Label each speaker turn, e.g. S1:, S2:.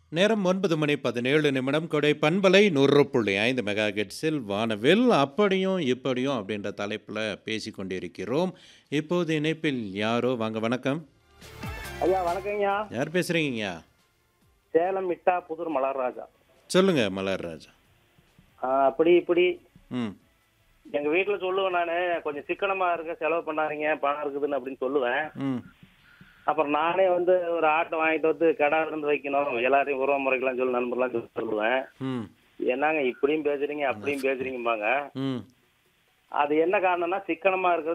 S1: நேரம் ஒன்பது மணி பதினேழு நிமிடம் கொடை பண்பலை நூறு புள்ளி ஐந்து மெகா கெட்ஸில் வானவில் அப்படியும் இப்படியும் அப்படின்ற தலைப்பில் பேசி கொண்டிருக்கிறோம் இப்போது இணைப்பில் யாரோ வாங்க வணக்கம்
S2: ஐயா வணக்கங்கய்யா
S1: யார் பேசுகிறீங்கய்யா
S2: சேலம் மிட்டா புதூர் மலர்ராஜா
S1: சொல்லுங்க மலர் ராஜா
S2: ஆ, அப்படி இப்படி
S1: ம்
S2: எங்க வீட்டுல சொல்லுவேன் நானு கொஞ்சம் சிக்கனமா இருக்க செலவு பண்ணாதீங்க பணம் இருக்குதுன்னு அப்படின்னு சொல்லுவேன்
S1: ம்
S2: அப்புறம் நானே வந்து ஒரு ஆட்டை வாங்கிட்டு வந்து கடை இருந்து வைக்கணும் எல்லாரையும் உறவு முறைக்கெல்லாம் சொல்லி நண்பர்லாம் சொல்லி சொல்லுவேன்
S1: ம்
S2: என்னங்க இப்படியும் பேசுறீங்க அப்படியும் பேசுறீங்கம்பாங்க
S1: ம்
S2: அது என்ன காரணம்னா சிக்கனமா இருக்கிறது